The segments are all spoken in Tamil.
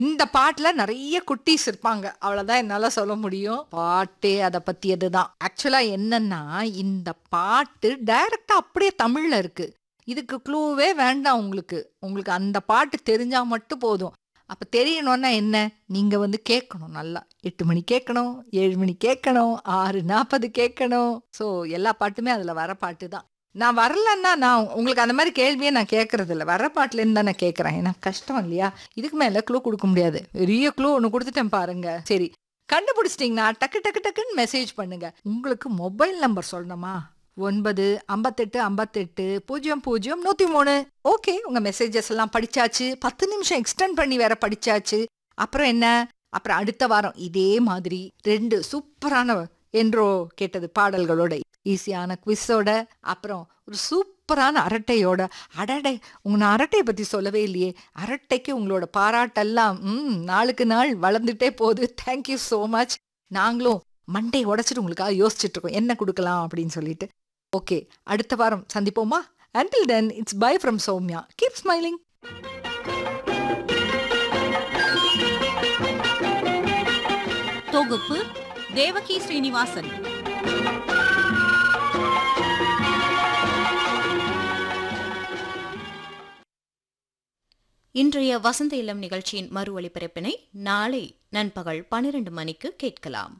இந்த பாட்டுல நிறைய குட்டீஸ் இருப்பாங்க அவ்வளவுதான் என்னால சொல்ல முடியும் பாட்டே அதை பத்தியது தான் ஆக்சுவலா என்னன்னா இந்த பாட்டு டைரக்டா அப்படியே தமிழ்ல இருக்கு இதுக்கு க்ளூவே வேண்டாம் உங்களுக்கு உங்களுக்கு அந்த பாட்டு தெரிஞ்சா மட்டும் போதும் அப்ப தெரியணும்னா என்ன நீங்க வந்து கேட்கணும் நல்லா எட்டு மணி கேட்கணும் ஏழு மணி கேட்கணும் ஆறு நாற்பது கேட்கணும் ஸோ எல்லா பாட்டுமே அதுல வர பாட்டு தான் நான் வரலன்னா நான் உங்களுக்கு அந்த மாதிரி கேள்வியே நான் கேட்கறது இல்லை வர பாட்டுல இருந்து தான் நான் கேட்கறேன் ஏன்னா கஷ்டம் இல்லையா இதுக்கு மேல க்ளூ கொடுக்க முடியாது பெரிய க்ளூ ஒன்று கொடுத்துட்டேன் பாருங்க சரி கண்டுபிடிச்சிட்டிங்கன்னா டக்கு டக்கு டக்குன்னு மெசேஜ் பண்ணுங்க உங்களுக்கு மொபைல் நம்பர் சொல்லணுமா ஒன்பது ஐம்பத்தெட்டு ஐம்பத்தெட்டு பூஜ்ஜியம் பூஜ்ஜியம் நூத்தி மூணு ஓகே உங்க மெசேஜஸ் எல்லாம் படிச்சாச்சு பத்து நிமிஷம் எக்ஸ்டெண்ட் பண்ணி வேற படிச்சாச்சு அப்புறம் என்ன அப்புறம் அடுத்த வாரம் இதே மாதிரி ரெண்டு சூப்பரான என்றோ கேட்டது பாடல்களோட ஈஸியான குவிஸோட அப்புறம் ஒரு சூப்பரான அரட்டையோட அடடை உங்க நான் அரட்டையை பத்தி சொல்லவே இல்லையே அரட்டைக்கு உங்களோட பாராட்டெல்லாம் ம் நாளுக்கு நாள் வளர்ந்துட்டே போகுது தேங்க்யூ ஸோ மச் நாங்களும் மண்டை உடைச்சிட்டு உங்களுக்காக யோசிச்சுட்டு இருக்கோம் என்ன கொடுக்கலாம் அப்படின்னு சொல்லிட்டு ஓகே அடுத்த வாரம் சந்திப்போமா until then it's bye from Soumya keep smiling தொகுப்பு தேவகி ஸ்ரீனிவாசன் இன்றைய வசந்த இல்லம் நிகழ்ச்சியின் மறு ஒளிபரப்பினை நாளை நண்பகல் பன்னிரண்டு மணிக்கு கேட்கலாம்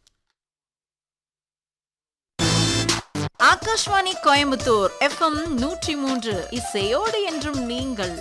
ஆகாஷ்வாணி கோயம்புத்தூர் எஃப்எம் நூற்றி மூன்று இசையோடு என்றும் நீங்கள்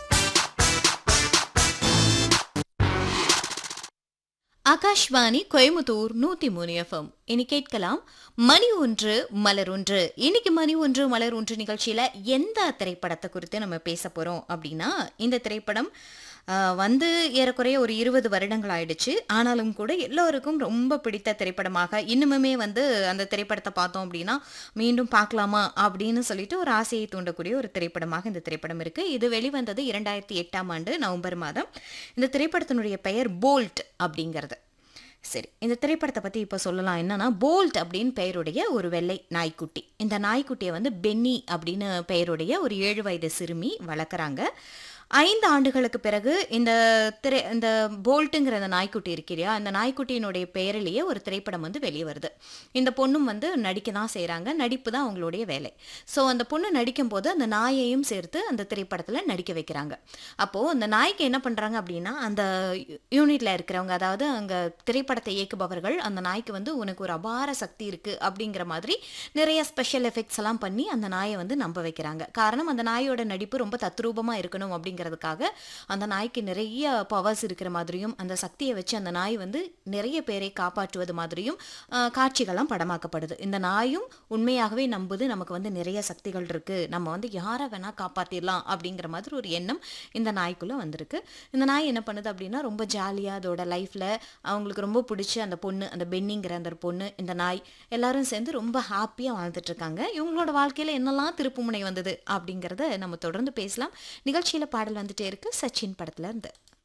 ஆகாஷ்வாணி கோயமுத்தூர் நூத்தி மூணு எஃப்எம் இனி கேட்கலாம் மணி ஒன்று மலர் ஒன்று இன்னைக்கு மணி ஒன்று மலர் ஒன்று நிகழ்ச்சியில எந்த திரைப்படத்தை குறித்து நம்ம பேச போறோம் அப்படின்னா இந்த திரைப்படம் ஆஹ், வந்து ஏறக்குறைய ஒரு இருபது வருடங்கள் ஆயிடுச்சு ஆனாலும் கூட எல்லோருக்கும் ரொம்ப பிடித்த திரைப்படமாக இன்னுமுமே வந்து அந்த திரைப்படத்தை பார்த்தோம் அப்படின்னா மீண்டும் பார்க்கலாமா அப்படின்னு சொல்லிட்டு ஒரு ஆசையை தூண்டக்கூடிய ஒரு திரைப்படமாக இந்த திரைப்படம் இருக்கு இது வெளிவந்தது இரண்டாயிரத்தி எட்டாம் ஆண்டு நவம்பர் மாதம் இந்த திரைப்படத்தினுடைய பெயர் போல்ட் அப்படிங்கிறது சரி இந்த திரைப்படத்தை பற்றி இப்போ சொல்லலாம் என்னன்னா போல்ட் அப்படின்னு பெயருடைய ஒரு வெள்ளை நாய்க்குட்டி இந்த நாய்க்குட்டியை வந்து பென்னி அப்படின்னு பெயருடைய ஒரு ஏழு வயது சிறுமி வளர்க்குறாங்க ஐந்து ஆண்டுகளுக்கு பிறகு இந்த திரை இந்த போல்ட்டுங்கிற அந்த நாய்க்குட்டி இருக்கிறியா அந்த நாய்க்குட்டியினுடைய பெயரிலேயே ஒரு திரைப்படம் வந்து வெளியே வருது இந்த பொண்ணும் வந்து நடிக்க தான் செய்கிறாங்க நடிப்பு தான் அவங்களுடைய வேலை ஸோ அந்த பொண்ணு நடிக்கும் போது அந்த நாயையும் சேர்த்து அந்த திரைப்படத்தில் நடிக்க வைக்கிறாங்க அப்போது அந்த நாய்க்கு என்ன பண்ணுறாங்க அப்படின்னா அந்த யூனிட்ல இருக்கிறவங்க அதாவது அங்கே திரைப்படத்தை இயக்குபவர்கள் அந்த நாய்க்கு வந்து உனக்கு ஒரு அபார சக்தி இருக்குது அப்படிங்கிற மாதிரி நிறைய ஸ்பெஷல் எஃபெக்ட்ஸ் எல்லாம் பண்ணி அந்த நாயை வந்து நம்ப வைக்கிறாங்க காரணம் அந்த நாயோட நடிப்பு ரொம்ப தத்ரூபமாக இருக்கணும் அப்படிங்கிறதுக்காக அந்த நாய்க்கு நிறைய பவர்ஸ் இருக்கிற மாதிரியும் அந்த சக்தியை வச்சு அந்த நாய் வந்து நிறைய பேரை காப்பாற்றுவது மாதிரியும் ஆஹ், காட்சிகள்லாம் படமாக்கப்படுது இந்த நாயும் உண்மையாகவே நம்புது நமக்கு வந்து நிறைய சக்திகள் இருக்கு நம்ம வந்து யாரை வேணா காப்பாத்திடலாம் அப்படிங்கிற மாதிரி ஒரு எண்ணம் இந்த நாய்க்குள்ள வந்திருக்கு இந்த நாய் என்ன பண்ணுது அப்படின்னா ரொம்ப ஜாலியாக அதோட லைஃப்ல அவங்களுக்கு ரொம்ப பிடிச்ச அந்த பொண்ணு அந்த பென்னிங்கிற அந்த ஒரு பொண்ணு இந்த நாய் எல்லாரும் சேர்ந்து ரொம்ப ஹாப்பியாக வாழ்ந்துட்டு இருக்காங்க இவங்களோட வாழ்க்கையில என்னெல்லாம் திருப்புமுனை வந்தது அப்படிங்கிறத நம்ம தொடர்ந்து பேசலாம் நிகழ்ச்சியில பாடல் வந்துட்டே இருக்கு சச்சின் படத்துல இருந்து